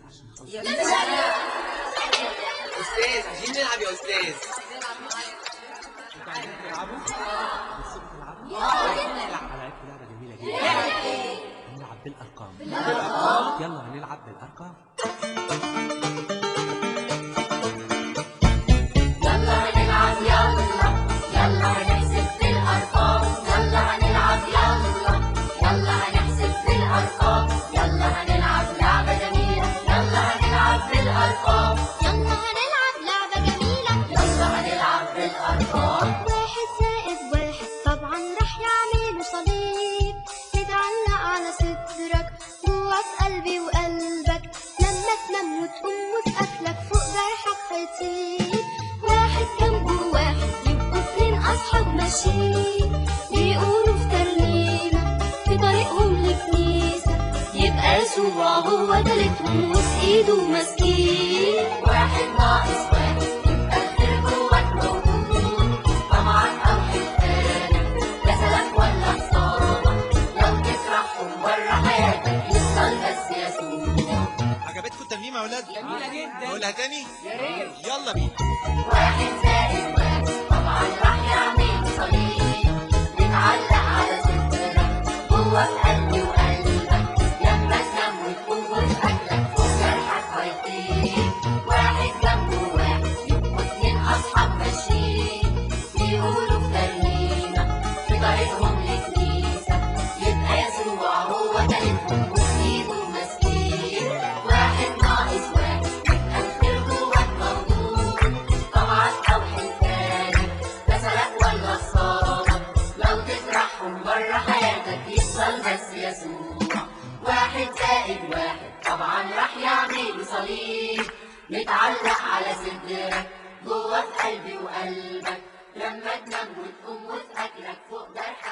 عشان نخلص يا مش استاذ عايزين نلعب يا استاذ انتوا عايزين تلعبوا؟ بتسيبوا تلعبوا؟ لا على فكرة لعبة جميلة جدا هنلعب بالأرقام يلا هنلعب بالأرقام يلا هنلعب يلا يلا هنحسب في الأرقام يلا هنلعب يلا يلا هنحسب في الأرقام يلا هنلعب لعبة جميلة يلا هنلعب في الأرقام يلا هنلعب لعبة جميلة يلا هنلعب في الأرقام واحد زائد واحد طبعا راح يعملوا صليب يتعلق على صدرك جوا في قلبي وقلبك لما تنام وتقوم وفي أكلك فوق جرحك هيطيب واحد جنبه واحد يبقوا اتنين أصحاب ماشيين بيقولوا في ترنيمة في طريقهم لكنيسة يبقى يسوع هو تالتهم وفي إيده ماسكين واحد ناقص واحد يبقى الخير جواك موجود طمعك أو حرفانك كسلك ولا خسارة لو تفرحهم بره حياتك يفضل بس يسوع عجبتكم التمرين يا اولاد جميلة جدا اقولها تاني يا ريت يلا بينا واحد زائد واحد طبعا راح يعمل صليب يتعلق على صدرك جوا في قلبي وقلبك لما تنام وتقوم وفي أكلك فوق جرحك هيطيب واحد جنبه واحد يبقوا اتنين أصحاب ماشيين بيقولوا في ترنيمة في طريقهم لكنيسة يبقى يسوع هو تالتهم وفي إيده ماسكين واحد ناقص واحد يبقى الخير جواك موجود طمعك أو حرفانك كسلك ولا خسارة لو تفرحهم بره حياتك يفضل بس يسوع واحد زائد واحد طبعا راح يعمل صليب متعلق على صدرك جوا في قلبي وقلبك لما تنام وتقوم وفي أكلك فوق جرحك